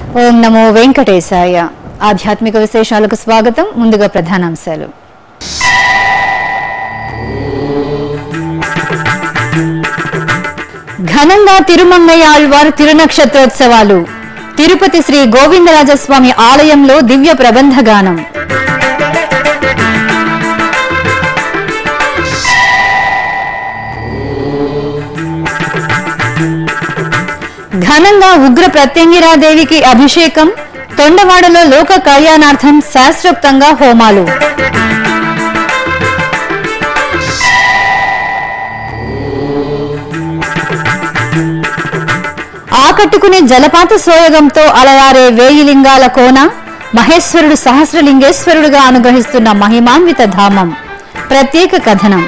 ఓం నమో వెంకటేశాయ ఆధ్యాత్మిక విశేషాలకు స్వాగతం ముందుగా ప్రధానాంశాలు ఘనంగా తిరుమంగయ్య ఆళ్వార్ తిరునక్షత్రోత్సవాలు తిరుపతి శ్రీ గోవిందరాజస్వామి ఆలయంలో దివ్య ప్రబంధ గానం ఘనంగా ఉగ్ర ప్రత్యంగిరాదేవికి అభిషేకం తొండవాడలో లోక కళ్యాణార్థం శాస్త్రోక్తంగా హోమాలు ఆకట్టుకునే జలపాత సోయగంతో అలరారే వేయి లింగాల కోన మహేశ్వరుడు సహస్రలింగేశ్వరుడుగా అనుగ్రహిస్తున్న మహిమాన్విత ధామం ప్రత్యేక కథనం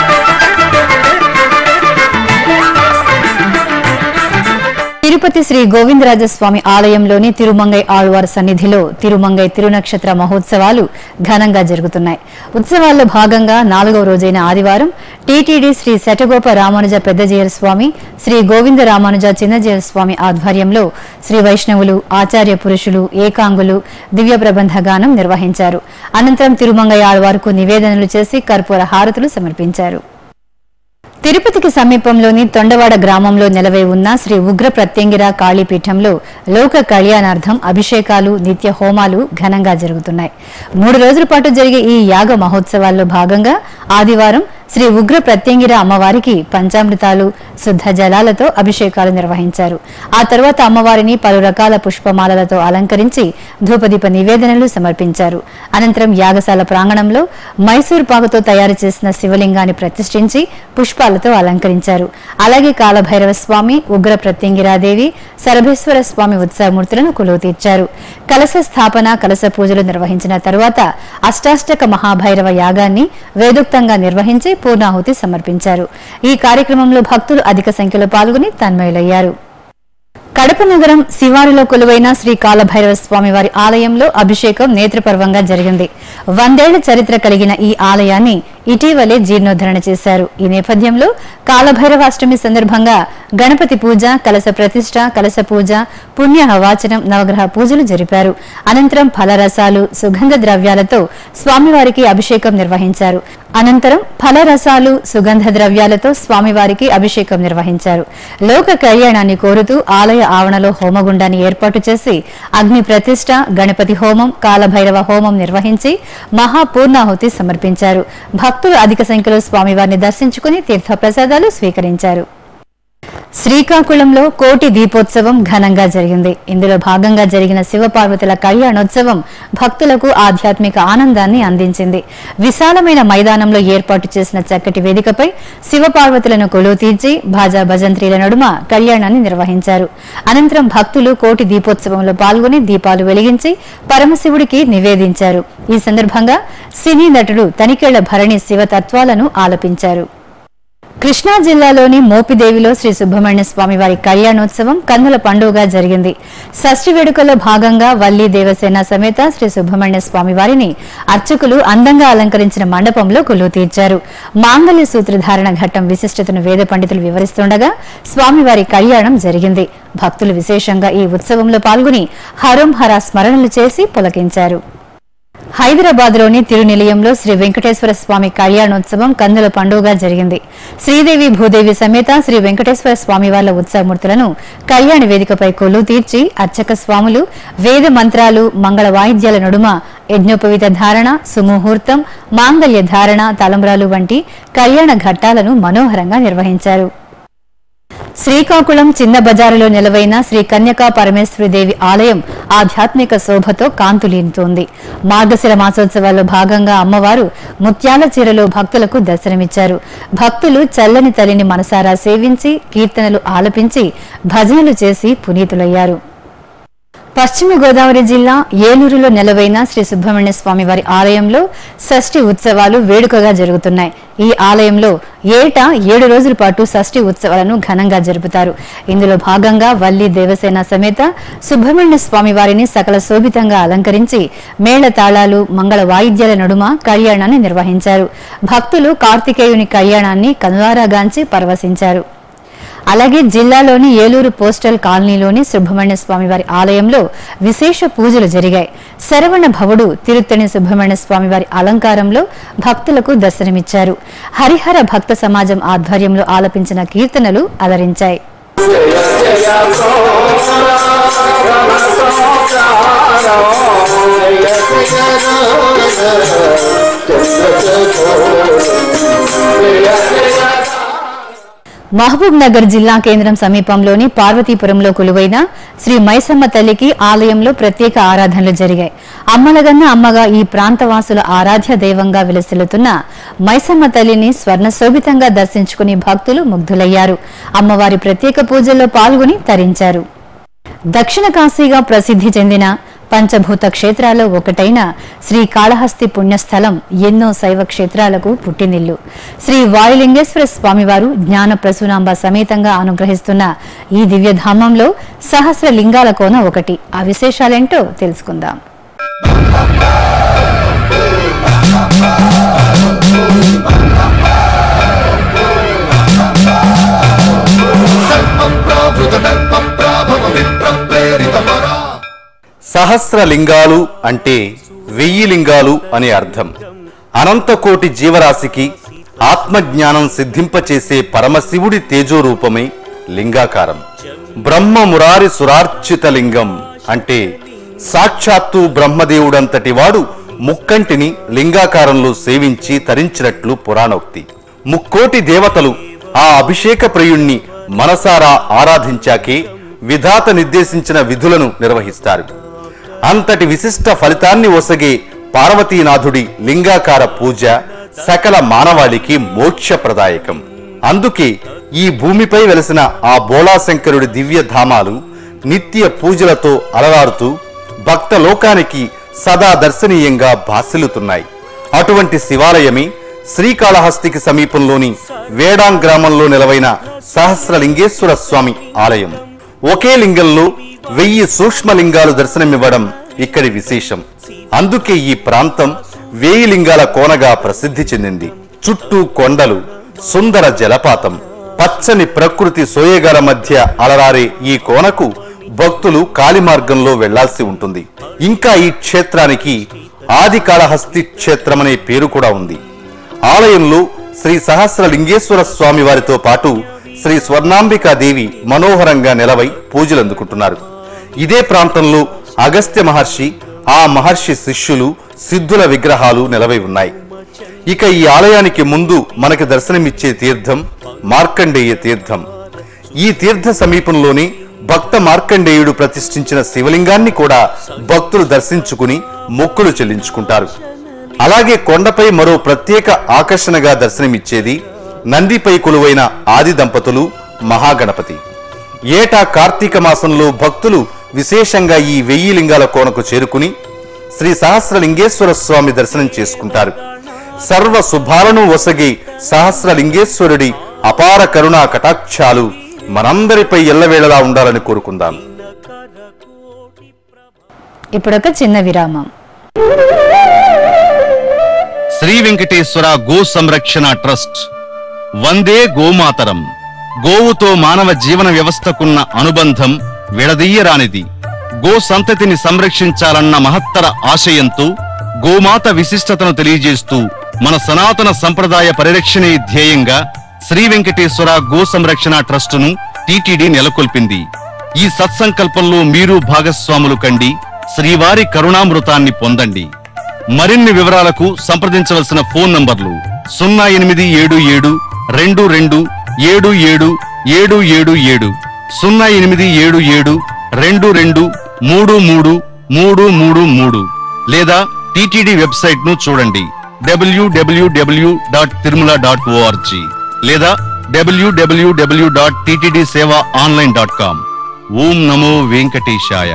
తిరుపతి శ్రీ గోవిందరాజస్వామి ఆలయంలోని తిరుమంగై ఆళ్వార్ సన్నిధిలో తిరుమంగై తిరునక్షత్ర మహోత్సవాలు ఘనంగా జరుగుతున్నాయి ఉత్సవాల్లో భాగంగా నాలుగవ రోజైన ఆదివారం టీటీడీ శ్రీ శటగోప రామానుజ పెద్దజీయర్ స్వామి శ్రీ గోవింద రామానుజ చిన్నజీయర్ స్వామి ఆధ్వర్యంలో శ్రీ వైష్ణవులు ఆచార్య పురుషులు ఏకాంగులు దివ్య ప్రబంధ గానం నిర్వహించారు అనంతరం తిరుమంగై ఆళ్వార్కు నివేదనలు చేసి కర్పూర హారతులు సమర్పించారు తిరుపతికి సమీపంలోని తొండవాడ గ్రామంలో నెలవై ఉన్న శ్రీ ఉగ్ర ప్రత్యంగిర కాళీపీఠంలో లోక కళ్యాణార్థం అభిషేకాలు నిత్య హోమాలు ఘనంగా జరుగుతున్నాయి మూడు రోజుల పాటు జరిగే ఈ యాగ మహోత్సవాల్లో భాగంగా ఆదివారం శ్రీ ఉగ్ర ప్రత్యంగిర అమ్మవారికి పంచామృతాలు శుద్ధ జలాలతో అభిషేకాలు నిర్వహించారు ఆ తర్వాత అమ్మవారిని పలు రకాల పుష్పమాలలతో అలంకరించి ధూపదీప నివేదనలు సమర్పించారు అనంతరం యాగశాల ప్రాంగణంలో మైసూర్ పాకుతో తయారు చేసిన శివలింగాన్ని ప్రతిష్ఠించి పుష్పాలతో అలంకరించారు అలాగే కాలభైరవ స్వామి ఉగ్ర ప్రత్యంగిరాదేవి సరభేశ్వర స్వామి ఉత్సవమూర్తులను కొలువు తీర్చారు కలశ స్థాపన కలశ పూజలు నిర్వహించిన తరువాత అష్టాష్టక మహాభైరవ యాగాన్ని వేదోక్తంగా నిర్వహించి పూర్ణాహుతి సమర్పించారు ఈ కార్యక్రమంలో భక్తులు అధిక సంఖ్యలో పాల్గొని తన్మయులయ్యారు కడప నగరం శివారులో కొలువైన శ్రీ కాలభైరవ స్వామి వారి ఆలయంలో అభిషేకం నేత్రపర్వంగా జరిగింది వందేళ్ల చరిత్ర కలిగిన ఈ ఆలయాన్ని ఇటీవలే జీర్ణోద్ధరణ చేశారు ఈ నేపథ్యంలో కాలభైరవాష్టమి సందర్భంగా గణపతి పూజ కలశ ప్రతిష్ట కలశ పూజ పుణ్య వాచనం నవగ్రహ పూజలు జరిపారు అనంతరం ఫలరసాలు సుగంధ ద్రవ్యాలతో స్వామివారికి అభిషేకం నిర్వహించారు అనంతరం ఫలరసాలు సుగంధ ద్రవ్యాలతో స్వామివారికి అభిషేకం నిర్వహించారు లోక కళ్యాణాన్ని కోరుతూ ఆలయ ఆవరణలో హోమగుండాన్ని ఏర్పాటు చేసి అగ్ని ప్రతిష్ట గణపతి హోమం కాలభైరవ హోమం నిర్వహించి మహాపూర్ణాహుతి సమర్పించారు భక్తులు అధిక సంఖ్యలో స్వామివారిని దర్శించుకుని తీర్థప్రసాదాలు స్వీకరించారు శ్రీకాకుళంలో కోటి దీపోత్సవం ఘనంగా జరిగింది ఇందులో భాగంగా జరిగిన శివపార్వతుల కళ్యాణోత్సవం భక్తులకు ఆధ్యాత్మిక ఆనందాన్ని అందించింది విశాలమైన మైదానంలో ఏర్పాటు చేసిన చక్కటి వేదికపై శివపార్వతులను కొలువు తీర్చి భాజా భజంత్రీల నడుమ కళ్యాణాన్ని నిర్వహించారు అనంతరం భక్తులు కోటి దీపోత్సవంలో పాల్గొని దీపాలు వెలిగించి పరమశివుడికి నివేదించారు ఈ సందర్భంగా సినీ నటుడు తనికేళ్ల భరణి శివతత్వాలను ఆలపించారు కృష్ణా జిల్లాలోని మోపిదేవిలో శ్రీ సుబ్రహ్మణ్య స్వామి వారి కళ్యాణోత్సవం కన్నుల పండుగగా జరిగింది షష్ఠి వేడుకలో భాగంగా వల్లి దేవసేన సమేత శ్రీ సుబ్రహ్మణ్య స్వామి వారిని అర్చకులు అందంగా అలంకరించిన మండపంలో కొలువు తీర్చారు మాంగళ్య సూత్రధారణ ఘట్టం విశిష్టతను వేద పండితులు వివరిస్తుండగా స్వామివారి కళ్యాణం జరిగింది భక్తులు విశేషంగా ఈ ఉత్సవంలో పాల్గొని హరం హర స్మరణలు చేసి పులకించారు హైదరాబాద్ లోని తిరునిలయంలో శ్రీ వెంకటేశ్వర స్వామి కళ్యాణోత్సవం కందుల పండుగగా జరిగింది శ్రీదేవి భూదేవి సమేత శ్రీ వెంకటేశ్వర స్వామి వార్ల ఉత్సవమూర్తులను కళ్యాణ వేదికపై కొలువు తీర్చి అర్చక స్వాములు వేద మంత్రాలు మంగళ వాయిద్యాల నడుమ యజ్ఞోపవీత ధారణ సుముహూర్తం మాంగళ్య ధారణ తలంబ్రాలు వంటి కళ్యాణ ఘట్టాలను మనోహరంగా నిర్వహించారు శ్రీకాకుళం చిన్న బజారులో నిలవైన శ్రీ కన్యకా పరమేశ్వరిదేవి ఆలయం ఆధ్యాత్మిక శోభతో కాంతులీనుతోంది మార్గశిర మాసోత్సవాల్లో భాగంగా అమ్మవారు ముత్యాల చీరలో భక్తులకు దర్శనమిచ్చారు భక్తులు చల్లని తల్లిని మనసారా సేవించి కీర్తనలు ఆలపించి భజనలు చేసి పునీతులయ్యారు పశ్చిమ గోదావరి జిల్లా ఏలూరులో నెలవైన శ్రీ సుబ్రహ్మణ్య స్వామి వారి ఆలయంలో షష్ఠి ఉత్సవాలు వేడుకగా జరుగుతున్నాయి ఈ ఆలయంలో ఏటా ఏడు రోజుల పాటు షష్ఠి ఉత్సవాలను ఘనంగా జరుపుతారు ఇందులో భాగంగా వల్లి దేవసేన సమేత సుబ్రహ్మణ్య స్వామి వారిని సకల శోభితంగా అలంకరించి మేళ తాళాలు మంగళ వాయిద్యాల నడుమ కళ్యాణాన్ని నిర్వహించారు భక్తులు కార్తికేయుని కళ్యాణాన్ని కనులారాగాంచి పరవశించారు అలాగే జిల్లాలోని ఏలూరు పోస్టల్ కాలనీలోని సుబ్రహ్మణ్య స్వామి వారి ఆలయంలో విశేష పూజలు జరిగాయి శరవణ భవుడు తిరుత్తణి సుబ్రహ్మణ్య స్వామి వారి అలంకారంలో భక్తులకు దర్శనమిచ్చారు హరిహర భక్త సమాజం ఆధ్వర్యంలో ఆలపించిన కీర్తనలు అలరించాయి మహబూబ్ నగర్ జిల్లా కేంద్రం సమీపంలోని పార్వతీపురంలో కొలువైన శ్రీ మైసమ్మ తల్లికి ఆలయంలో ప్రత్యేక ఆరాధనలు జరిగాయి అమ్మలగన్న అమ్మగా ఈ ప్రాంతవాసుల ఆరాధ్య దైవంగా విలసిల్లుతున్న మైసమ్మ తల్లిని స్వర్ణ శోభితంగా దర్శించుకుని భక్తులు ముగ్ధులయ్యారు అమ్మవారి ప్రత్యేక పూజల్లో పాల్గొని తరించారు దక్షిణ కాశీగా ప్రసిద్ధి చెందిన పంచభూత క్షేత్రాల్లో ఒకటైన శ్రీ కాళహస్తి పుణ్యస్థలం ఎన్నో శైవ క్షేత్రాలకు పుట్టినిల్లు శ్రీ వాయులింగేశ్వర స్వామివారు జ్ఞాన ప్రసూనాంబ సమేతంగా అనుగ్రహిస్తున్న ఈ దివ్యధామంలో సహస్ర లింగాల కోన ఒకటి ఆ విశేషాలేంటో తెలుసుకుందాం సహస్ర లింగాలు అంటే వెయ్యి లింగాలు అనే అర్థం అనంతకోటి జీవరాశికి ఆత్మజ్ఞానం సిద్ధింపచేసే పరమశివుడి తేజోరూపమే లింగాకారం బ్రహ్మ మురారి సురార్చిత లింగం అంటే సాక్షాత్తు బ్రహ్మదేవుడంతటి వాడు ముక్కంటిని లింగాకారంలో సేవించి తరించినట్లు పురాణోక్తి ముక్కోటి దేవతలు ఆ అభిషేక ప్రియుణ్ణి మనసారా ఆరాధించాకే విధాత నిర్దేశించిన విధులను నిర్వహిస్తారు అంతటి విశిష్ట ఫలితాన్ని ఒసగే పార్వతీనాథుడి లింగాకార పూజ సకల మానవాళికి మోక్షప్రదాయకం అందుకే ఈ భూమిపై వెలసిన ఆ బోళాశంకరుడి దివ్య ధామాలు నిత్య పూజలతో అలరారుతూ భక్త లోకానికి సదా దర్శనీయంగా భాసిల్లుతున్నాయి అటువంటి శివాలయమే శ్రీకాళహస్తికి సమీపంలోని వేడాం గ్రామంలో నిలవైన సహస్రలింగేశ్వర స్వామి ఆలయం ఒకే లింగంలో వెయ్యి సూక్ష్మలింగాలు దర్శనమివ్వడం ఇక్కడి విశేషం అందుకే ఈ ప్రాంతం వేయి లింగాల కోనగా ప్రసిద్ధి చెందింది చుట్టూ కొండలు సుందర జలపాతం పచ్చని ప్రకృతి సోయగాల మధ్య అలరారే ఈ కోనకు భక్తులు కాలిమార్గంలో వెళ్లాల్సి ఉంటుంది ఇంకా ఈ క్షేత్రానికి ఆది కాళహస్తి క్షేత్రమనే పేరు కూడా ఉంది ఆలయంలో శ్రీ సహస్రలింగేశ్వర స్వామి వారితో పాటు శ్రీ స్వర్ణాంబికాదేవి మనోహరంగా నిలవై పూజలు అందుకుంటున్నారు ఇదే ప్రాంతంలో అగస్త్య మహర్షి ఆ మహర్షి శిష్యులు సిద్ధుల విగ్రహాలు నిలవై ఉన్నాయి ఇక ఈ ఆలయానికి ముందు మనకి దర్శనమిచ్చే తీర్థం మార్కండేయ తీర్థం ఈ తీర్థ సమీపంలోనే భక్త మార్కండేయుడు ప్రతిష్ఠించిన శివలింగాన్ని కూడా భక్తులు దర్శించుకుని మొక్కులు చెల్లించుకుంటారు అలాగే కొండపై మరో ప్రత్యేక ఆకర్షణగా దర్శనమిచ్చేది నందిపై కొలువైన ఆది దంపతులు మహాగణపతి ఏటా కార్తీక మాసంలో భక్తులు విశేషంగా ఈ వెయ్యి లింగాల కోనకు చేరుకుని శ్రీ సహస్రలింగేశ్వర స్వామి దర్శనం చేసుకుంటారు సర్వ శుభాలను ఒసగి సహస్రలింగేశ్వరుడి అపార కరుణా కటాక్షాలు మనందరిపై ఎల్లవేళలా ఉండాలని కోరుకుందాం ఇప్పుడొక చిన్న విరామం శ్రీ వెంకటేశ్వర గో సంరక్షణ ట్రస్ట్ వందే గోమాతరం గోవుతో మానవ జీవన వ్యవస్థకున్న అనుబంధం విడదీయరానిది గో సంతతిని సంరక్షించాలన్న మహత్తర ఆశయంతో గోమాత విశిష్టతను తెలియజేస్తూ మన సనాతన సంప్రదాయ పరిరక్షణే ధ్యేయంగా శ్రీ వెంకటేశ్వర గో సంరక్షణ ట్రస్టును టీటీడీ నెలకొల్పింది ఈ సత్సంకల్పంలో మీరు భాగస్వాములు కండి శ్రీవారి కరుణామృతాన్ని పొందండి మరిన్ని వివరాలకు సంప్రదించవలసిన ఫోన్ నంబర్లు సున్నా ఎనిమిది ఏడు ఏడు రెండు రెండు ఏడు ఏడు ఏడు ఏడు ఏడు సున్నా ఎనిమిది ఏడు ఏడు రెండు రెండు మూడు మూడు మూడు మూడు మూడు లేదా టిటిడి వెబ్సైట్ ను చూడండి WWW dot Tirumala dot ORG లేదా WWW dot TTD Seva online dot com ఓం నమో వెంకటేశాయ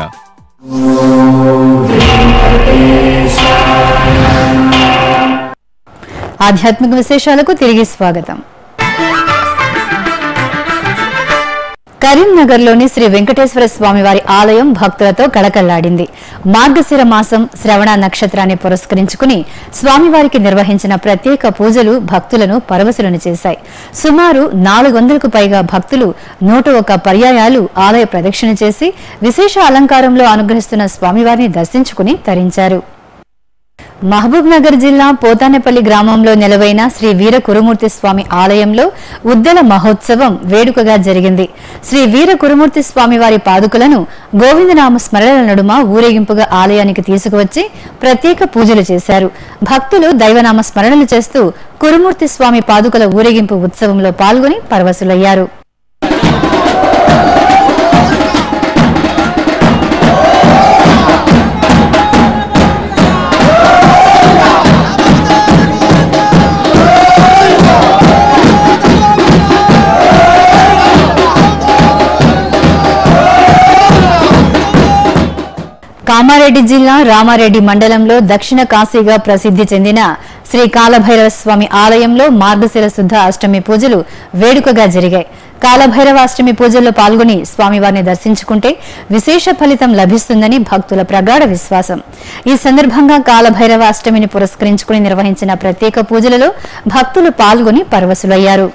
ఆధ్యాత్మిక విశేషాలకు తిరిగి స్వాగతం కరీంనగర్లోని శ్రీ వెంకటేశ్వర స్వామి వారి ఆలయం భక్తులతో కళకళ్లాడింది మార్గశిర మాసం శ్రవణ నక్షత్రాన్ని పురస్కరించుకుని స్వామివారికి నిర్వహించిన ప్రత్యేక పూజలు భక్తులను పరవశులను చేశాయి సుమారు నాలుగు వందలకు పైగా భక్తులు నూట ఒక్క పర్యాయాలు ఆలయ ప్రదక్షిణ చేసి విశేష అలంకారంలో అనుగ్రహిస్తున్న స్వామివారిని దర్శించుకుని తరించారు మహబూబ్ నగర్ జిల్లా పోతానేపల్లి గ్రామంలో నెలవైన శ్రీ వీర కురుమూర్తి స్వామి ఆలయంలో ఉద్దల మహోత్సవం వేడుకగా జరిగింది శ్రీ వీర కురుమూర్తి స్వామి వారి పాదుకలను గోవిందనామ స్మరణల నడుమ ఊరేగింపుగా ఆలయానికి తీసుకువచ్చి ప్రత్యేక పూజలు చేశారు భక్తులు దైవనామ స్మరణలు చేస్తూ కురుమూర్తి స్వామి పాదుకల ఊరేగింపు ఉత్సవంలో పాల్గొని పరవశులయ్యారు కామారెడ్డి జిల్లా రామారెడ్డి మండలంలో దక్షిణ కాశీగా ప్రసిద్ధి చెందిన శ్రీ కాలభైరవ స్వామి ఆలయంలో మార్గశిర శుద్ధ అష్టమి పూజలు వేడుకగా జరిగాయి కాలభైరవ అష్టమి పూజల్లో పాల్గొని స్వామివారిని దర్శించుకుంటే విశేష ఫలితం లభిస్తుందని భక్తుల ప్రగాఢ విశ్వాసం ఈ సందర్భంగా కాలభైరవ అష్టమిని పురస్కరించుకుని నిర్వహించిన ప్రత్యేక పూజలలో భక్తులు పాల్గొని పరవశులయ్యారు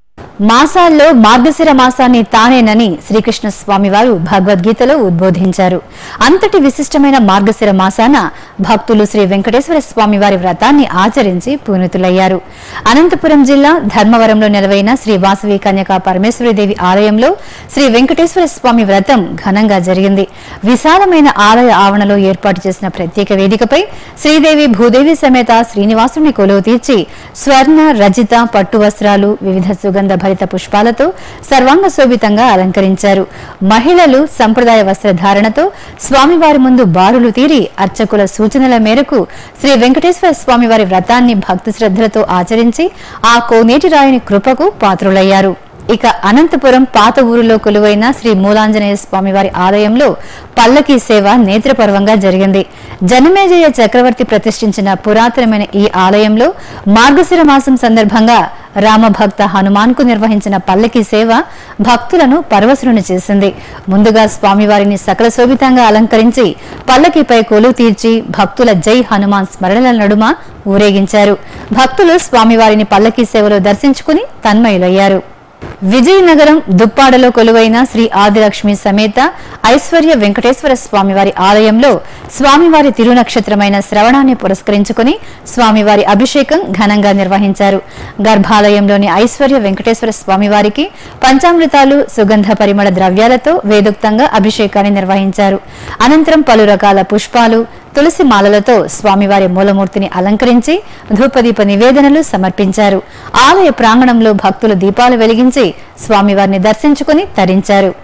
మాసాల్లో మార్గశిర మాసాన్ని తానేనని శ్రీకృష్ణ స్వామివారు భగవద్గీతలో ఉద్బోధించారు అంతటి విశిష్టమైన మార్గశిర మాసాన భక్తులు శ్రీ వెంకటేశ్వర స్వామివారి వ్రతాన్ని ఆచరించి పూనితులయ్యారు అనంతపురం జిల్లా ధర్మవరంలో నెలవైన శ్రీ వాసవి కన్యకా పరమేశ్వరీదేవి ఆలయంలో శ్రీ వెంకటేశ్వర స్వామి వ్రతం ఘనంగా జరిగింది విశాలమైన ఆలయ ఆవరణలో ఏర్పాటు చేసిన ప్రత్యేక వేదికపై శ్రీదేవి భూదేవి సమేత శ్రీనివాసుని కొలువు తీర్చి స్వర్ణ రజిత పట్టు వస్త్రాలు వివిధ సుగంధ భరిత పుష్పాలతో సర్వాంగ శోభితంగా అలంకరించారు మహిళలు సంప్రదాయ వస్త్రధారణతో స్వామివారి ముందు బారులు తీరి అర్చకుల సూచనల మేరకు శ్రీ వెంకటేశ్వర స్వామివారి వ్రతాన్ని భక్తి శ్రద్ధలతో ఆచరించి ఆ కోనేటి రాయుని కృపకు పాత్రులయ్యారు ఇక అనంతపురం పాత ఊరిలో కొలువైన శ్రీ మూలాంజనేయ స్వామివారి ఆలయంలో పల్లకీ సేవ నేత్రపర్వంగా జరిగింది జనమేజయ చక్రవర్తి ప్రతిష్ఠించిన పురాతనమైన ఈ ఆలయంలో మార్గశిర మాసం సందర్భంగా రామభక్త హనుమాన్ కు నిర్వహించిన పల్లకీ సేవ భక్తులను పరవశులను చేసింది ముందుగా స్వామివారిని సకల శోభితంగా అలంకరించి పల్లకీపై కొలువు తీర్చి భక్తుల జై హనుమాన్ స్మరణల నడుమ ఊరేగించారు భక్తులు స్వామివారిని పల్లకీ సేవలో దర్శించుకుని తన్మయులయ్యారు విజయనగరం దుప్పాడలో కొలువైన శ్రీ ఆదిలక్ష్మి సమేత ఐశ్వర్య వెంకటేశ్వర స్వామివారి ఆలయంలో స్వామివారి తిరునక్షత్రమైన శ్రవణాన్ని పురస్కరించుకుని స్వామివారి అభిషేకం ఘనంగా నిర్వహించారు గర్భాలయంలోని ఐశ్వర్య వెంకటేశ్వర స్వామివారికి పంచామృతాలు సుగంధ పరిమళ ద్రవ్యాలతో వేదోక్తంగా అభిషేకాన్ని నిర్వహించారు అనంతరం పలు రకాల పుష్పాలు తులసి మాలలతో స్వామివారి మూలమూర్తిని అలంకరించి ధూపదీప నివేదనలు సమర్పించారు ఆలయ ప్రాంగణంలో భక్తులు దీపాలు వెలిగించి స్వామివారిని దర్శించుకుని తరించారు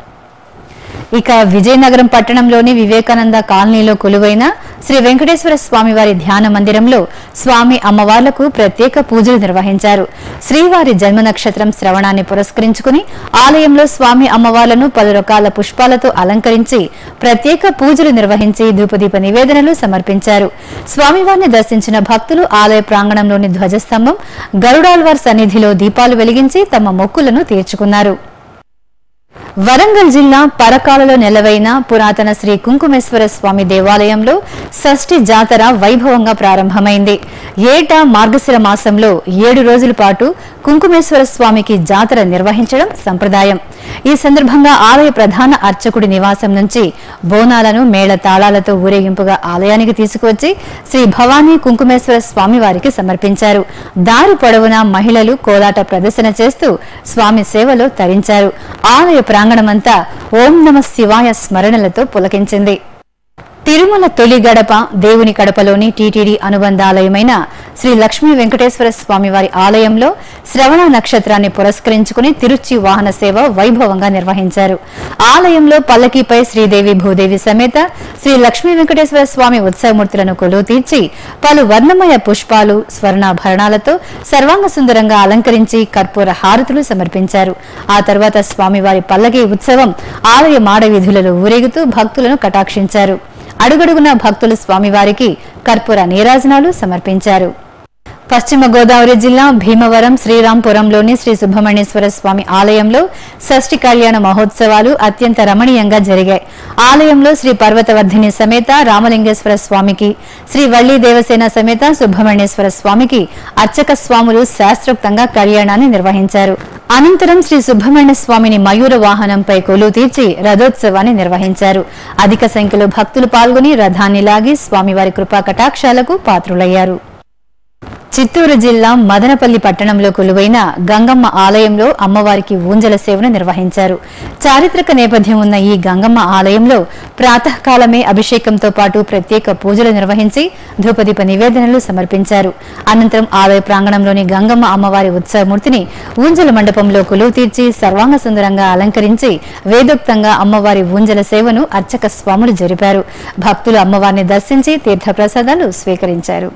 ఇక విజయనగరం పట్టణంలోని వివేకానంద కాలనీలో కొలువైన శ్రీ వెంకటేశ్వర స్వామివారి ధ్యాన మందిరంలో స్వామి అమ్మవార్లకు ప్రత్యేక పూజలు నిర్వహించారు శ్రీవారి జన్మ నక్షత్రం శ్రవణాన్ని పురస్కరించుకుని ఆలయంలో స్వామి అమ్మవార్లను పలు రకాల పుష్పాలతో అలంకరించి ప్రత్యేక పూజలు నిర్వహించి ధూపదీప నివేదనలు సమర్పించారు స్వామివారిని దర్శించిన భక్తులు ఆలయ ప్రాంగణంలోని ధ్వజస్తంభం గరుడాల్వార్ సన్నిధిలో దీపాలు వెలిగించి తమ మొక్కులను తీర్చుకున్నారు వరంగల్ జిల్లా పరకాలలో నెలవైన పురాతన శ్రీ కుంకుమేశ్వర స్వామి దేవాలయంలో షష్ఠి జాతర వైభవంగా ప్రారంభమైంది ఏటా మార్గశిర మాసంలో ఏడు రోజుల పాటు కుంకుమేశ్వర స్వామికి జాతర నిర్వహించడం సంప్రదాయం ఈ సందర్భంగా ఆలయ ప్రధాన అర్చకుడి నివాసం నుంచి బోనాలను మేళ తాళాలతో ఊరేగింపుగా ఆలయానికి తీసుకువచ్చి శ్రీ భవానీ కుంకుమేశ్వర స్వామి వారికి సమర్పించారు దారి పొడవునా మహిళలు కోలాట ప్రదర్శన చేస్తూ స్వామి సేవలో తరించారు ఆలయ ప్రాంగణమంతా ఓం నమ శివాయ స్మరణలతో పులకించింది తిరుమల తొలి గడప దేవుని కడపలోని టీటీడీ అనుబంధాలయమైన శ్రీ లక్ష్మీ వెంకటేశ్వర స్వామి వారి ఆలయంలో శ్రవణ నక్షత్రాన్ని పురస్కరించుకుని తిరుచి వాహన సేవ వైభవంగా నిర్వహించారు ఆలయంలో పల్లకీపై శ్రీదేవి భూదేవి సమేత శ్రీ లక్ష్మీ వెంకటేశ్వర స్వామి ఉత్సవమూర్తులను కొలువు తీర్చి పలు వర్ణమయ పుష్పాలు స్వర్ణాభరణాలతో సర్వాంగ సుందరంగా అలంకరించి కర్పూర హారతులు సమర్పించారు ఆ తర్వాత స్వామివారి పల్లకీ ఉత్సవం ఆలయ మాడ వీధులలో ఊరేగుతూ భక్తులను కటాక్షించారు అడుగడుగున భక్తులు స్వామివారికి కర్పూర నీరాజనాలు సమర్పించారు పశ్చిమ గోదావరి జిల్లా భీమవరం శ్రీరాంపురంలోని శ్రీ సుబ్రహ్మణ్యేశ్వర స్వామి ఆలయంలో షష్ఠి కళ్యాణ మహోత్సవాలు అత్యంత రమణీయంగా జరిగాయి ఆలయంలో శ్రీ పర్వతవర్ధిని సమేత రామలింగేశ్వర స్వామికి శ్రీ వల్లి దేవసేన సమేత సుబ్రహ్మణ్యేశ్వర స్వామికి అర్చక స్వాములు శాస్త్రోక్తంగా కళ్యాణాన్ని నిర్వహించారు అనంతరం శ్రీ సుబ్రహ్మణ్య స్వామిని మయూర వాహనంపై కొలువు తీర్చి రథోత్సవాన్ని నిర్వహించారు అధిక సంఖ్యలో భక్తులు పాల్గొని రథాన్ని లాగి స్వామివారి కృపా కటాక్షాలకు పాత్రులయ్యారు చిత్తూరు జిల్లా మదనపల్లి పట్టణంలో కొలువైన గంగమ్మ ఆలయంలో అమ్మవారికి ఊంజల సేవను నిర్వహించారు చారిత్రక నేపథ్యం ఉన్న ఈ గంగమ్మ ఆలయంలో ప్రాతకాలమే అభిషేకంతో పాటు ప్రత్యేక పూజలు నిర్వహించి ధూపదీప నివేదనలు సమర్పించారు అనంతరం ఆలయ ప్రాంగణంలోని గంగమ్మ అమ్మవారి ఉత్సవమూర్తిని ఊంజల మండపంలో కొలువు తీర్చి సర్వాంగ సుందరంగా అలంకరించి వేదోక్తంగా అమ్మవారి ఊంజల సేవను అర్చక స్వాములు జరిపారు భక్తులు అమ్మవారిని దర్శించి తీర్థప్రసాదాలు స్వీకరించారు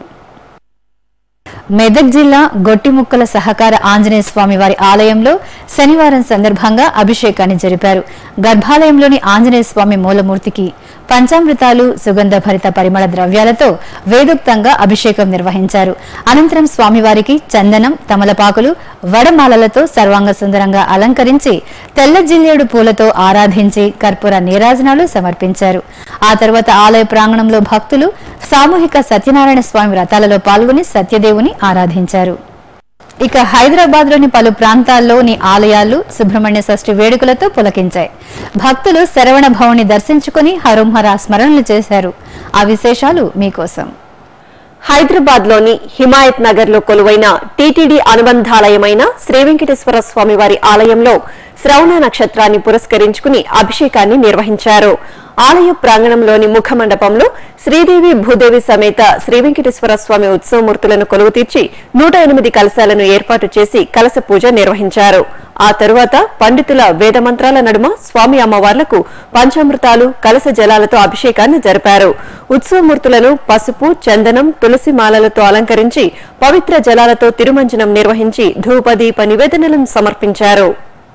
మెదక్ జిల్లా గొట్టిముక్కల సహకార ఆంజనేయ స్వామి వారి ఆలయంలో శనివారం సందర్భంగా అభిషేకాన్ని జరిపారు గర్భాలయంలోని ఆంజనేయ స్వామి మూలమూర్తికి పంచామృతాలు సుగంధ భరిత పరిమళ ద్రవ్యాలతో వేదోక్తంగా అభిషేకం నిర్వహించారు అనంతరం స్వామివారికి చందనం తమలపాకులు వడమాలలతో సర్వాంగ సుందరంగా అలంకరించి తెల్ల జిల్లేడు పూలతో ఆరాధించి కర్పూర నీరాజనాలు సమర్పించారు ఆ తర్వాత ఆలయ ప్రాంగణంలో భక్తులు సామూహిక సత్యనారాయణ స్వామి వ్రతాలలో పాల్గొని సత్యదేవుని ఆరాధించారు ఇక హైదరాబాద్ లోని పలు ప్రాంతాల్లోని ఆలయాలు సుబ్రహ్మణ్య షష్ఠి వేడుకలతో పులకించాయి భక్తులు శరవణ భవని దర్శించుకుని హరోంహర స్మరణలు చేశారు ఆ విశేషాలు మీకోసం హైదరాబాద్ లోని హిమాయత్ నగర్ లో కొలువైన టీటీడీ అనుబంధాలయమైన శ్రీ వెంకటేశ్వర స్వామి వారి ఆలయంలో శ్రవణ నక్షత్రాన్ని పురస్కరించుకుని అభిషేకాన్ని నిర్వహించారు ఆలయ ప్రాంగణంలోని ముఖ మండపంలో శ్రీదేవి భూదేవి సమేత శ్రీ వెంకటేశ్వర స్వామి ఉత్సవమూర్తులను కొలువు తీర్చి నూట ఎనిమిది కలశాలను ఏర్పాటు చేసి కలశ పూజ నిర్వహించారు ఆ తరువాత పండితుల వేదమంత్రాల నడుమ స్వామి అమ్మవార్లకు పంచామృతాలు కలశ జలాలతో అభిషేకాన్ని జరిపారు ఉత్సవమూర్తులను పసుపు చందనం తులసి మాలలతో అలంకరించి పవిత్ర జలాలతో తిరుమంజనం నిర్వహించి ధూపదీప నివేదనలను సమర్పించారు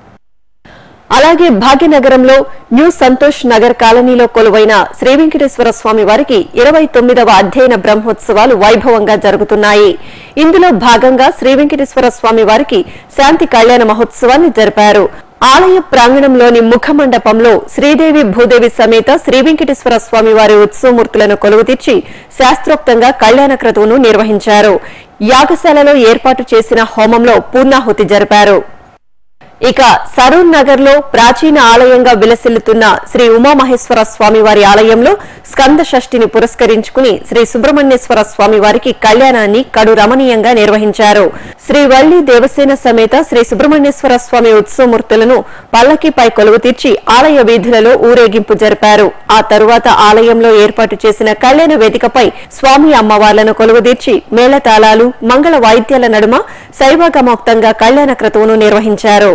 అలాగే భాగ్యనగరంలో న్యూ సంతోష్ నగర్ కాలనీలో కొలువైన శ్రీ వెంకటేశ్వర స్వామి వారికి ఇరవై తొమ్మిదవ అధ్యయన బ్రహ్మోత్సవాలు వైభవంగా జరుగుతున్నాయి ఇందులో భాగంగా శ్రీ వెంకటేశ్వర స్వామి వారికి శాంతి కళ్యాణ మహోత్సవాన్ని జరిపారు ఆలయ ప్రాంగణంలోని ముఖ మండపంలో శ్రీదేవి భూదేవి సమేత శ్రీ వెంకటేశ్వర స్వామి వారి ఉత్సవమూర్తులను కొలువు తీర్చి శాస్త్రోక్తంగా కళ్యాణ క్రతువును నిర్వహించారు యాగశాలలో ఏర్పాటు చేసిన హోమంలో పూర్ణాహుతి జరిపారు ఇక సరూర్ నగర్ లో ప్రాచీన ఆలయంగా విలసిల్లుతున్న శ్రీ ఉమామహేశ్వర స్వామి వారి ఆలయంలో స్కంద షష్ఠిని పురస్కరించుకుని శ్రీ సుబ్రహ్మణ్యేశ్వర స్వామి వారికి కళ్యాణాన్ని కడు రమణీయంగా నిర్వహించారు శ్రీ వల్లి దేవసేన సమేత శ్రీ సుబ్రహ్మణ్యేశ్వర స్వామి ఉత్సవమూర్తులను పల్లకిపై కొలువు తీర్చి ఆలయ వీధులలో ఊరేగింపు జరిపారు ఆ తరువాత ఆలయంలో ఏర్పాటు చేసిన కళ్యాణ వేదికపై స్వామి అమ్మవార్లను కొలువు తీర్చి మేళతాళాలు మంగళ వాయిద్యాల నడుమ శైవగమోక్తంగా కళ్యాణ క్రతువును నిర్వహించారు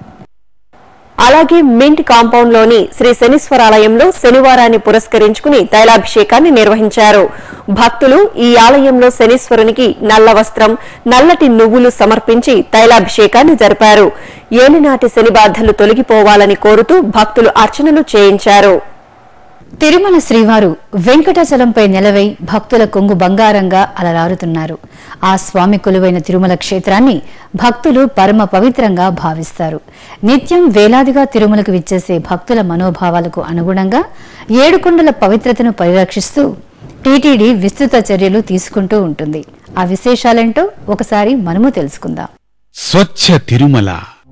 అలాగే మింట్ కాంపౌండ్ లోని శ్రీ శనీశ్వరాలయంలో శనివారాన్ని పురస్కరించుకుని తైలాభిషేకాన్ని నిర్వహించారు భక్తులు ఈ ఆలయంలో శనీశ్వరునికి నల్ల వస్త్రం నల్లటి నువ్వులు సమర్పించి తైలాభిషేకాన్ని జరిపారు ఏలినాటి శని బాధలు తొలగిపోవాలని కోరుతూ భక్తులు అర్చనలు చేయించారు తిరుమల శ్రీవారు వెంకటాచలంపై నిలవై భక్తుల కొంగు బంగారంగా అలరారుతున్నారు ఆ స్వామి కొలువైన తిరుమల క్షేత్రాన్ని భక్తులు పరమ పవిత్రంగా భావిస్తారు నిత్యం వేలాదిగా తిరుమలకు విచ్చేసే భక్తుల మనోభావాలకు అనుగుణంగా ఏడుకొండల పవిత్రతను పరిరక్షిస్తూ టీటీడీ విస్తృత చర్యలు తీసుకుంటూ ఉంటుంది ఆ విశేషాలేంటో ఒకసారి మనము తెలుసుకుందాం స్వచ్ఛ తిరుమల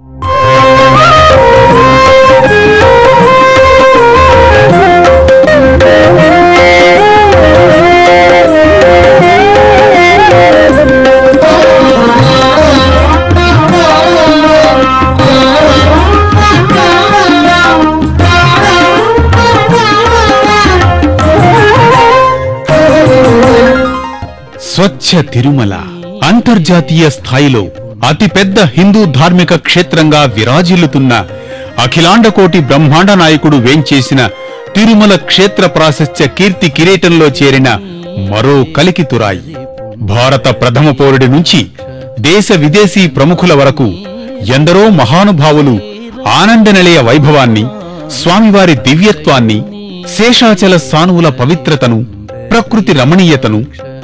స్వచ్ఛ తిరుమల అంతర్జాతీయ స్థాయిలో అతిపెద్ద హిందూ ధార్మిక క్షేత్రంగా విరాజిల్లుతున్న అఖిలాండకోటి బ్రహ్మాండ నాయకుడు వేంచేసిన తిరుమల క్షేత్ర ప్రాశస్త్య కీర్తి కిరీటంలో చేరిన మరో కలికితురాయి భారత ప్రథమ పౌరుడి నుంచి దేశ విదేశీ ప్రముఖుల వరకు ఎందరో మహానుభావులు ఆనంద నిలయ వైభవాన్ని స్వామివారి దివ్యత్వాన్ని శేషాచల సానువుల పవిత్రతను ప్రకృతి రమణీయతను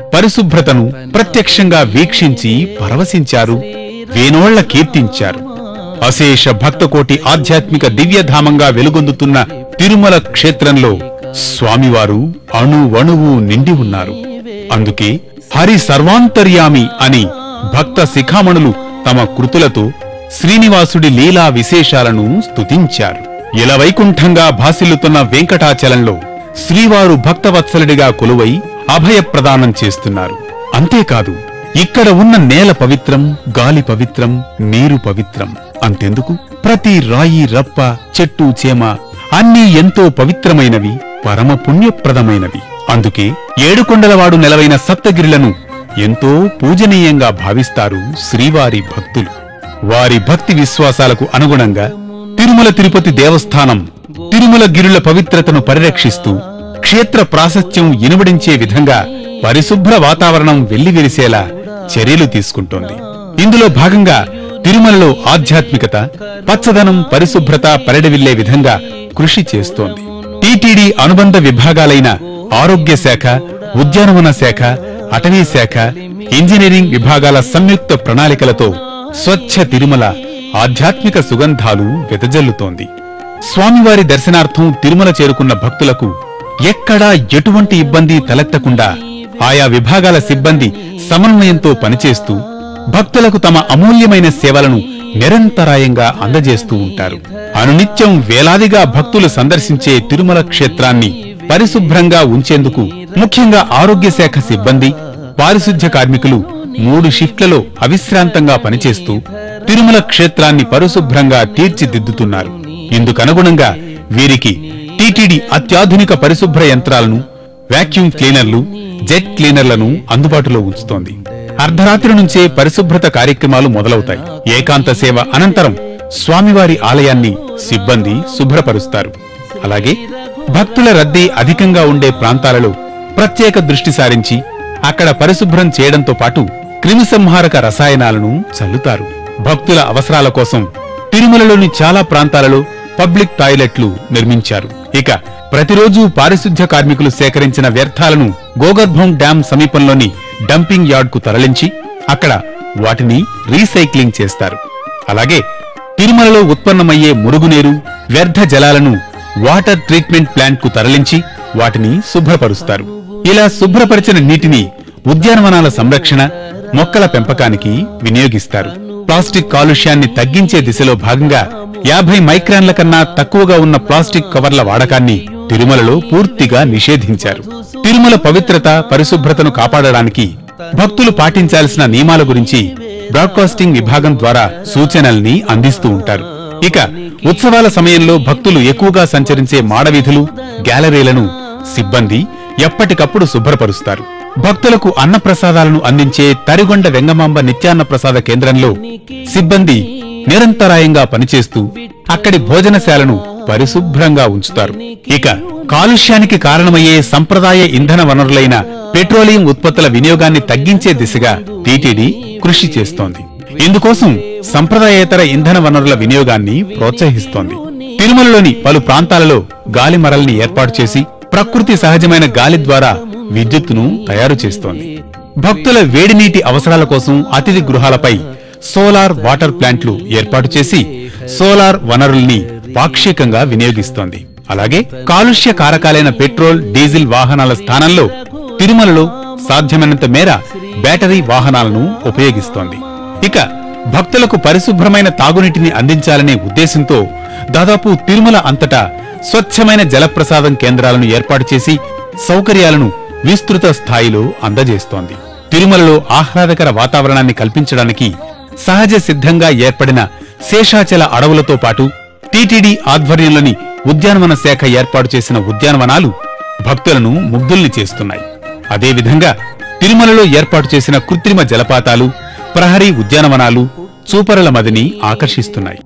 పరిశుభ్రతను ప్రత్యక్షంగా వీక్షించి పరవశించారు వేనోళ్ల కీర్తించారు అశేష భక్తకోటి ఆధ్యాత్మిక దివ్యధామంగా వెలుగొందుతున్న తిరుమల క్షేత్రంలో స్వామివారు అణువణువు నిండి ఉన్నారు అందుకే హరి సర్వాంతర్యామి అని భక్త శిఖామణులు తమ కృతులతో శ్రీనివాసుడి లీలా విశేషాలను స్తుతించారు ఇలవైకుంఠంగా భాసిల్లుతున్న వెంకటాచలంలో శ్రీవారు భక్తవత్సలుడిగా కొలువై అభయ ప్రదానం చేస్తున్నారు అంతేకాదు ఇక్కడ ఉన్న నేల పవిత్రం గాలి పవిత్రం నీరు పవిత్రం అంతెందుకు ప్రతి రాయి రప్ప చెట్టు చేమ అన్నీ ఎంతో పవిత్రమైనవి పరమ పుణ్యప్రదమైనవి అందుకే ఏడుకొండలవాడు నెలవైన సప్తగిరులను ఎంతో పూజనీయంగా భావిస్తారు శ్రీవారి భక్తులు వారి భక్తి విశ్వాసాలకు అనుగుణంగా తిరుమల తిరుపతి దేవస్థానం తిరుమల గిరుల పవిత్రతను పరిరక్షిస్తూ క్షేత్ర ప్రాశస్త్యం ఇనుబడించే విధంగా పరిశుభ్ర వాతావరణం వెల్లివిరిసేలా చర్యలు తీసుకుంటోంది ఇందులో భాగంగా తిరుమలలో ఆధ్యాత్మికత పచ్చదనం పరిశుభ్రత పరిడవిల్లే విధంగా కృషి చేస్తోంది టీటీడీ అనుబంధ విభాగాలైన ఆరోగ్య శాఖ ఉద్యానవన శాఖ అటవీ శాఖ ఇంజనీరింగ్ విభాగాల సంయుక్త ప్రణాళికలతో స్వచ్ఛ తిరుమల ఆధ్యాత్మిక సుగంధాలు వెదజల్లుతోంది స్వామివారి దర్శనార్థం తిరుమల చేరుకున్న భక్తులకు ఎక్కడా ఎటువంటి ఇబ్బంది తలెత్తకుండా ఆయా విభాగాల సిబ్బంది సమన్వయంతో పనిచేస్తూ భక్తులకు తమ అమూల్యమైన సేవలను నిరంతరాయంగా అందజేస్తూ ఉంటారు అనునిత్యం వేలాదిగా భక్తులు సందర్శించే తిరుమల క్షేత్రాన్ని పరిశుభ్రంగా ఉంచేందుకు ముఖ్యంగా ఆరోగ్య శాఖ సిబ్బంది పారిశుధ్య కార్మికులు మూడు షిఫ్ట్లలో అవిశ్రాంతంగా పనిచేస్తూ తిరుమల క్షేత్రాన్ని పరిశుభ్రంగా తీర్చిదిద్దుతున్నారు ఇందుకనుగుణంగా వీరికి టీటీడీ అత్యాధునిక పరిశుభ్ర యంత్రాలను వాక్యూమ్ క్లీనర్లు జెట్ క్లీనర్లను అందుబాటులో ఉంచుతోంది అర్ధరాత్రి నుంచే పరిశుభ్రత కార్యక్రమాలు మొదలవుతాయి ఏకాంత సేవ అనంతరం స్వామివారి ఆలయాన్ని సిబ్బంది శుభ్రపరుస్తారు అలాగే భక్తుల రద్దీ అధికంగా ఉండే ప్రాంతాలలో ప్రత్యేక దృష్టి సారించి అక్కడ పరిశుభ్రం చేయడంతో పాటు క్రిమిసంహారక రసాయనాలను చల్లుతారు భక్తుల అవసరాల కోసం తిరుమలలోని చాలా ప్రాంతాలలో పబ్లిక్ టాయిలెట్లు నిర్మించారు ఇక ప్రతిరోజు పారిశుధ్య కార్మికులు సేకరించిన వ్యర్థాలను గోగర్భం డ్యాం సమీపంలోని డంపింగ్ యార్డ్ కు తరలించి అక్కడ వాటిని రీసైక్లింగ్ చేస్తారు అలాగే తిరుమలలో ఉత్పన్నమయ్యే మురుగునీరు వ్యర్థ జలాలను వాటర్ ట్రీట్మెంట్ ప్లాంట్ కు తరలించి వాటిని శుభ్రపరుస్తారు ఇలా శుభ్రపరిచిన నీటిని ఉద్యానవనాల సంరక్షణ మొక్కల పెంపకానికి వినియోగిస్తారు ప్లాస్టిక్ కాలుష్యాన్ని తగ్గించే దిశలో భాగంగా యాభై మైక్రాన్ల కన్నా తక్కువగా ఉన్న ప్లాస్టిక్ కవర్ల వాడకాన్ని తిరుమలలో పూర్తిగా నిషేధించారు తిరుమల పవిత్రత పరిశుభ్రతను కాపాడడానికి భక్తులు పాటించాల్సిన నియమాల గురించి బ్రాడ్కాస్టింగ్ విభాగం ద్వారా సూచనల్ని అందిస్తూ ఉంటారు ఇక ఉత్సవాల సమయంలో భక్తులు ఎక్కువగా సంచరించే మాడవీధులు గ్యాలరీలను సిబ్బంది ఎప్పటికప్పుడు శుభ్రపరుస్తారు భక్తులకు అన్నప్రసాదాలను అందించే తరిగొండ వెంగమాంబ నిత్యాన్న ప్రసాద కేంద్రంలో సిబ్బంది నిరంతరాయంగా పనిచేస్తూ అక్కడి భోజనశాలను పరిశుభ్రంగా ఉంచుతారు ఇక కాలుష్యానికి కారణమయ్యే సంప్రదాయ ఇంధన వనరులైన పెట్రోలియం ఉత్పత్తుల వినియోగాన్ని తగ్గించే దిశగా టీటీడీ కృషి చేస్తోంది ఇందుకోసం సంప్రదాయేతర ఇంధన వనరుల వినియోగాన్ని ప్రోత్సహిస్తోంది తిరుమలలోని పలు ప్రాంతాలలో గాలి మరల్ని ఏర్పాటు చేసి ప్రకృతి సహజమైన గాలి ద్వారా విద్యుత్తును తయారు చేస్తోంది భక్తుల వేడినీటి అవసరాల కోసం అతిథి గృహాలపై సోలార్ వాటర్ ప్లాంట్లు ఏర్పాటు చేసి సోలార్ వనరుల్ని పాక్షికంగా వినియోగిస్తోంది అలాగే కాలుష్య కారకాలైన పెట్రోల్ డీజిల్ వాహనాల స్థానంలో తిరుమలలో సాధ్యమైనంత మేర బ్యాటరీ వాహనాలను ఉపయోగిస్తోంది ఇక భక్తులకు పరిశుభ్రమైన తాగునీటిని అందించాలనే ఉద్దేశంతో దాదాపు తిరుమల అంతటా స్వచ్ఛమైన జలప్రసాదం కేంద్రాలను ఏర్పాటు చేసి సౌకర్యాలను విస్తృత స్థాయిలో అందజేస్తోంది తిరుమలలో ఆహ్లాదకర వాతావరణాన్ని కల్పించడానికి సహజ సిద్ధంగా ఏర్పడిన శేషాచల అడవులతో పాటు టీటీడీ ఆధ్వర్యంలోని ఉద్యానవన శాఖ ఏర్పాటు చేసిన ఉద్యానవనాలు భక్తులను ముగ్ధుల్ని చేస్తున్నాయి అదేవిధంగా తిరుమలలో ఏర్పాటు చేసిన కృత్రిమ జలపాతాలు ప్రహరీ ఉద్యానవనాలు చూపరల మదిని ఆకర్షిస్తున్నాయి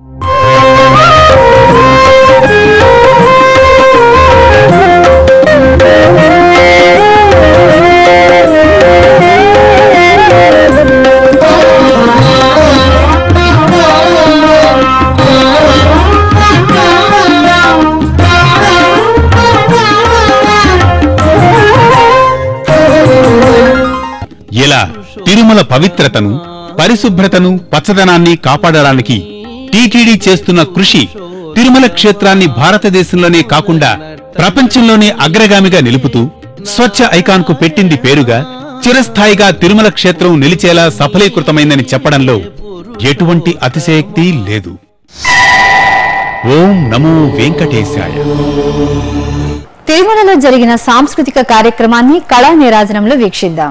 తిరుమల పవిత్రతను పరిశుభ్రతను పచ్చదనాన్ని కాపాడడానికి టీటీడీ చేస్తున్న కృషి తిరుమల క్షేత్రాన్ని భారతదేశంలోనే కాకుండా ప్రపంచంలోనే అగ్రగామిగా నిలుపుతూ స్వచ్ఛ ఐకాన్ కు పెట్టింది పేరుగా చిరస్థాయిగా తిరుమల క్షేత్రం నిలిచేలా సఫలీకృతమైందని చెప్పడంలో ఎటువంటి అతిశయక్తి లేదు ఓం నమో వెంకటేశాయ తిరుమలలో జరిగిన సాంస్కృతిక కార్యక్రమాన్ని కళా నీరాజనంలో వీక్షిద్దాం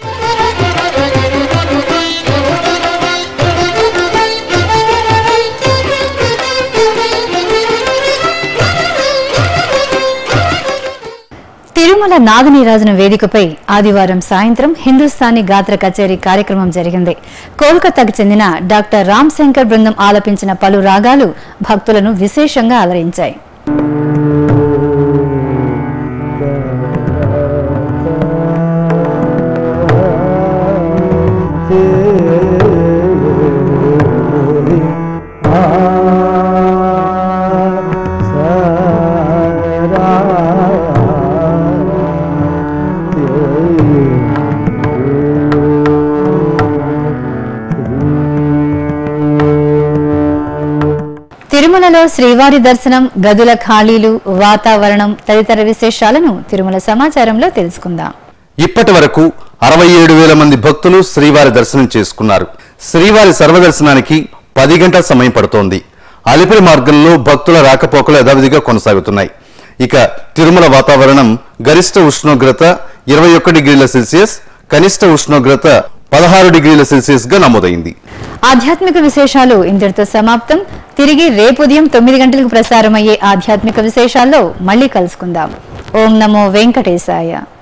తిరుమల నాగనీరాజన వేదికపై ఆదివారం సాయంత్రం హిందుస్థానీ గాత్ర కచేరీ కార్యక్రమం జరిగింది కోల్కతాకు చెందిన డాక్టర్ రామ్ శంకర్ బృందం ఆలపించిన పలు రాగాలు భక్తులను విశేషంగా అలరించాయి తిరుమలలో శ్రీవారి దర్శనం గదుల ఖాళీలు వాతావరణం తదితర విశేషాలను తిరుమల సమాచారంలో తెలుసుకుందాం ఇప్పటి వరకు అరవై ఏడు వేల మంది భక్తులు శ్రీవారి దర్శనం చేసుకున్నారు శ్రీవారి సర్వదర్శనానికి పది గంటల సమయం పడుతోంది అలిపిరి మార్గంలో భక్తుల రాకపోకలు యథావిధిగా కొనసాగుతున్నాయి ఇక తిరుమల వాతావరణం గరిష్ట ఉష్ణోగ్రత ఇరవై ఒక్క డిగ్రీల సెల్సియస్ కనిష్ట ఉష్ణోగ్రత పదహారు డిగ్రీల సెల్సియస్ గా నమోదైంది ఆధ్యాత్మిక విశేషాలు ఇంతటితో సమాప్తం తిరిగి రేపు ఉదయం తొమ్మిది గంటలకు ప్రసారమయ్యే ఆధ్యాత్మిక విశేషాల్లో మళ్ళీ కలుసుకుందాం ఓం నమో వెంకటేశాయ